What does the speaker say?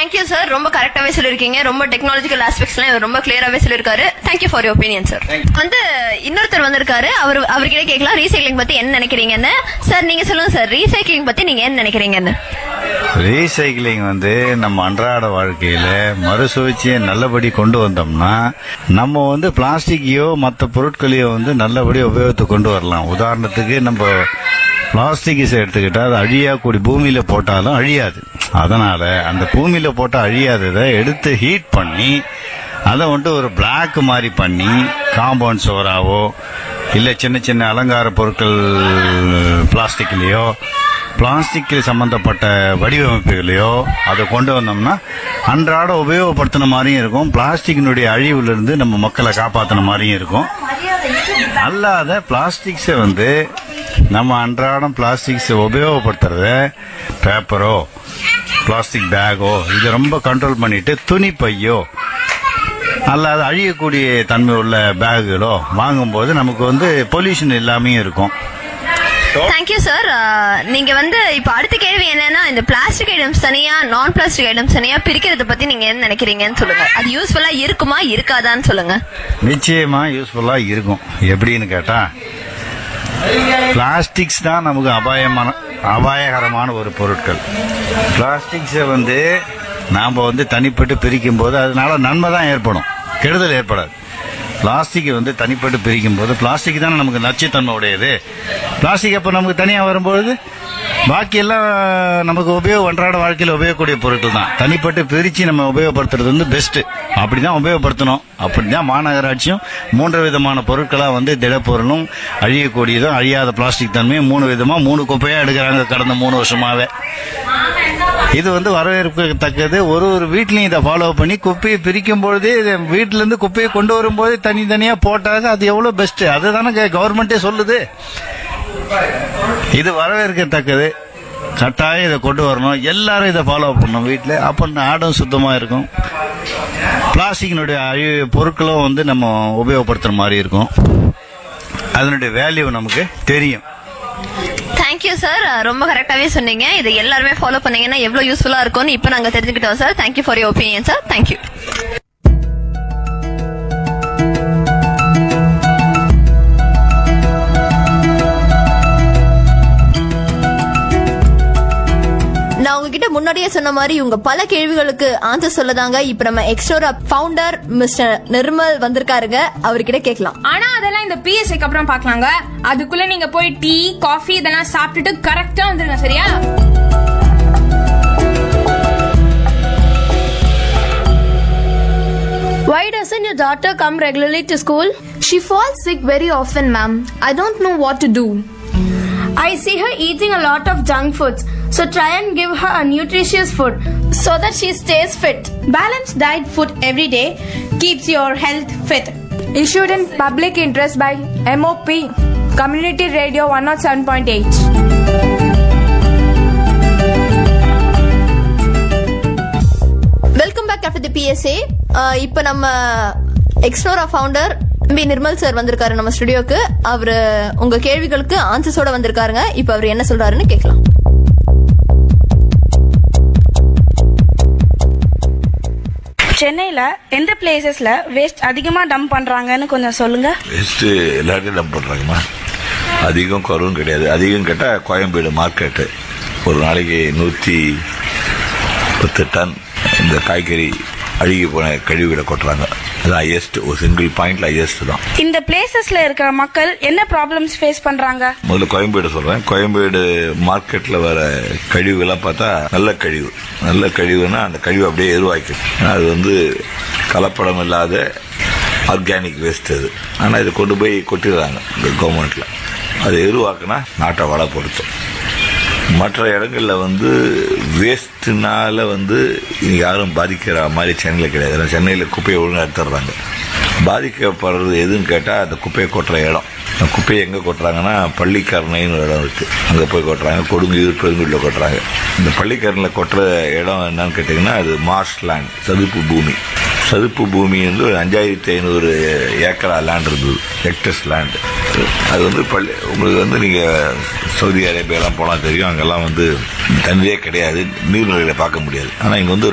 Thank you sir ரொம்ப கரெக்டாவே சொல்லிருக்கீங்க ரொம்ப டெக்னாலஜிக்கல் ஆஸ்பெக்ட்ஸ்லாம் ரொம்ப கிளியராவே சொல்லிருக்காரு thank you for your opinion sir வந்து இன்னொருத்தர் வந்திருக்காரு அவர் அவர்கிட்ட கேட்கலாம் ரீசைக்ளிங் பத்தி என்ன நினைக்கிறீங்கன்னு சார் நீங்க சொல்லுங்க சார் ரீசைக்ளிங் பத்தி நீங்க என்ன நினைக்கிறீங்கன்னு ரீசைக்கிளிங் வந்து நம்ம அன்றாட வாழ்க்கையில மறுசுழற்சியை நல்லபடி கொண்டு வந்தோம்னா நம்ம வந்து பிளாஸ்டிக்கையோ மற்ற பொருட்களையோ வந்து நல்லபடி உபயோகத்துக்கு கொண்டு வரலாம் உதாரணத்துக்கு நம்ம பிளாஸ்டிக்ஸ் எடுத்துக்கிட்டா அது அழியக்கூடிய பூமியில போட்டாலும் அழியாது அதனால அந்த பூமியில போட்டா அழியாததை எடுத்து ஹீட் பண்ணி அதை வந்துட்டு ஒரு பிளாக் மாதிரி பண்ணி காம்பவுண்ட் சுவராவோ இல்லை சின்ன சின்ன அலங்கார பொருட்கள் பிளாஸ்டிக்லேயோ பிளாஸ்டிக் சம்பந்தப்பட்ட வடிவமைப்புகளையோ அதை கொண்டு வந்தோம்னா அன்றாட உபயோகப்படுத்தின மாதிரியும் இருக்கும் பிளாஸ்டிக்கினுடைய அழிவிலிருந்து நம்ம மக்களை காப்பாற்றின மாதிரியும் இருக்கும் அல்லாத பிளாஸ்டிக்ஸை வந்து நம்ம அன்றாடம் பிளாஸ்டிக்ஸை உபயோகப்படுத்துறத பேப்பரோ பிளாஸ்டிக் பேக்கோ இதை ரொம்ப கண்ட்ரோல் பண்ணிட்டு துணி பையோ அல்லாத அழியக்கூடிய தன்மை உள்ள பேக்குகளோ வாங்கும்போது நமக்கு வந்து பொல்யூஷன் இல்லாமையும் இருக்கும் தேங்க்யூ சார் நீங்க வந்து இப்ப அடுத்த கேள்வி என்னன்னா இந்த பிளாஸ்டிக் ஐட்டம்ஸ் தனியா நான் பிளாஸ்டிக் ஐட்டம்ஸ் தனியா பிரிக்கிறத பத்தி நீங்க என்ன நினைக்கிறீங்கன்னு சொல்லுங்க அது யூஸ்ஃபுல்லா இருக்குமா இருக்காதான்னு சொல்லுங்க நிச்சயமா யூஸ்ஃபுல்லா இருக்கும் எப்படின்னு கேட்டா பிளாஸ்டிக்ஸ் தான் நமக்கு அபாயமான அபாயகரமான ஒரு பொருட்கள் பிளாஸ்டிக்ஸை வந்து நாம் வந்து தனிப்பட்டு பிரிக்கும் போது அதனால நன்மை தான் ஏற்படும் கெடுதல் ஏற்படாது பிளாஸ்டிக் வந்து தனிப்பட்டு பிரிக்கும் போது பிளாஸ்டிக் தானே நமக்கு நச்சுத்தன்மை உடையது பிளாஸ்டிக் அப்போ நமக்கு தனியாக வரும்பொழுது பாக்கி எல்லாம் நமக்கு உபயோக அன்றாட வாழ்க்கையில் உபயோகக்கூடிய பொருட்கள் தான் தனிப்பட்டு பிரித்து நம்ம உபயோகப்படுத்துறது வந்து பெஸ்ட் அப்படிதான் உபயோகப்படுத்தணும் அப்படிதான் மாநகராட்சியும் மூன்று விதமான பொருட்களா வந்து திடப்பொருளும் அழியக்கூடியதும் அழியாத பிளாஸ்டிக் தன்மையும் மூணு விதமா மூணு குப்பையா எடுக்கிறாங்க கடந்த மூணு வருஷமாவே இது வந்து வரவேற்கத்தக்கது ஒரு ஒரு வீட்லயும் இதை ஃபாலோ பண்ணி குப்பையை பிரிக்கும் பொழுதே இதை வீட்டுல இருந்து குப்பையை கொண்டு வரும்போது தனித்தனியா போட்டாங்க அது எவ்வளவு பெஸ்ட் அதுதானே கவர்மெண்டே சொல்லுது இது வரவேற்கத்தக்கது கட்டாயம் இதை கொண்டு வரணும் எல்லாரும் இதை ஃபாலோ பண்ணணும் வீட்டில் அப்போ நாடும் சுத்தமாக இருக்கும் பிளாஸ்டிக்கினுடைய அழி பொருட்களும் வந்து நம்ம உபயோகப்படுத்துகிற மாதிரி இருக்கும் அதனுடைய வேல்யூ நமக்கு தெரியும் தேங்க்யூ சார் ரொம்ப கரெக்டாவே சொன்னீங்க இதை எல்லாருமே ஃபாலோ பண்ணீங்கன்னா எவ்வளவு யூஸ்ஃபுல்லா இருக்கும்னு இப்போ நாங்க தெரிஞ்சுக்கிட்டோம் sir thank you for your opinion sir thank you நான் உங்ககிட்ட முன்னாடியே சொன்ன மாதிரி இவங்க பல கேள்விகளுக்கு ஆன்சர் சொல்லதாங்க இப்ப நம்ம எக்ஸ்ட்ரா ஃபவுண்டர் மிஸ்டர் நிர்மல் வந்திருக்காருங்க அவர்கிட்ட கேட்கலாம் ஆனா அதெல்லாம் இந்த பிஎஸ்ஐக்கு அப்புறம் பார்க்கலாங்க அதுக்குள்ள நீங்க போய் டீ காஃபி இதெல்லாம் சாப்பிட்டுட்டு கரெக்டா வந்துருங்க சரியா Why doesn't your daughter come regularly to school? She falls sick very often, ma'am. I don't know what to do. I see her eating a lot of junk foods, so try and give her a nutritious food so that she stays fit. Balanced diet food every day keeps your health fit. Issued in public interest by MOP Community Radio 107.8. Welcome back after the PSA இப்போ நம்ம Exnora founder P Nirmal sir வந்திருக்காரு நம்ம ஸ்டுடியோக்கு அவரு உங்க கேள்விகளுக்கு ஆன்சர்ஸோட வந்திருக்காருங்க இப்போ அவர் என்ன சொல்றாருன்னு கேட்கலாம் சென்னையில எந்த பிளேசஸ்ல வேஸ்ட் அதிகமா டம்ப் பண்றாங்கன்னு கொஞ்சம் சொல்லுங்க வேஸ்ட்டு எல்லாத்தையும் டம்ப் பண்ணுறாங்கம்மா அதிகம் குறவும் கிடையாது அதிகம் கேட்டால் கோயம்பேடு மார்க்கெட்டு ஒரு நாளைக்கு நூற்றி பத்து டன் இந்த காய்கறி அழுகி போன கழிவுகளை கொட்டுறாங்க அது ஹையஸ்ட் ஒரு சிங்கிள் பாயிண்ட்ல ஹையஸ்ட் தான் இந்த பிளேசஸ்ல இருக்கிற மக்கள் என்ன ப்ராப்ளம்ஸ் ஃபேஸ் பண்றாங்க முதல்ல கோயம்பேடு சொல்றேன் கோயம்பேடு மார்க்கெட்ல வர கழிவுகள்லாம் பார்த்தா நல்ல கழிவு நல்ல கழிவுனா அந்த கழிவு அப்படியே எருவாக்கும் ஏன்னா அது வந்து கலப்படம் இல்லாத ஆர்கானிக் வேஸ்ட் அது ஆனால் இதை கொண்டு போய் கொட்டிடுறாங்க இந்த கவர்மெண்ட்ல அது எருவாக்குனா நாட்டை வளப்படுத்தும் மற்ற இடங்கள்ல வந்து வேஸ்ட்னால வந்து யாரும் பாதிக்கிற மாதிரி சென்னையில் கிடையாது ஏன்னா சென்னையில் குப்பையை ஒழுங்காக எடுத்துடுறாங்க பாதிக்கப்படுறது எதுன்னு கேட்டால் அந்த குப்பையை கொட்டுற இடம் அந்த குப்பையை எங்கே கொட்டுறாங்கன்னா பள்ளிக்கரணைன்னு ஒரு இடம் இருக்கு அங்கே போய் கொட்டுறாங்க கொடுங்கையூர் பெருங்குடியில் கொட்டுறாங்க இந்த பள்ளிக்கரணையில் கொட்டுற இடம் என்னன்னு கேட்டிங்கன்னா அது மார்ஷ் லேண்ட் சதுப்பு பூமி சதுப்பு பூமி வந்து ஒரு அஞ்சாயிரத்தி ஐநூறு ஏக்கரா லேண்ட் இருந்தது ஹெக்டர்ஸ் லேண்ட் அது வந்து பள்ளி உங்களுக்கு வந்து நீங்கள் சவுதி அரேபியாலாம் போனால் தெரியும் அங்கெல்லாம் வந்து தண்ணீரே கிடையாது நீர்நிலைகளை பார்க்க முடியாது ஆனால் இங்கே வந்து ஒரு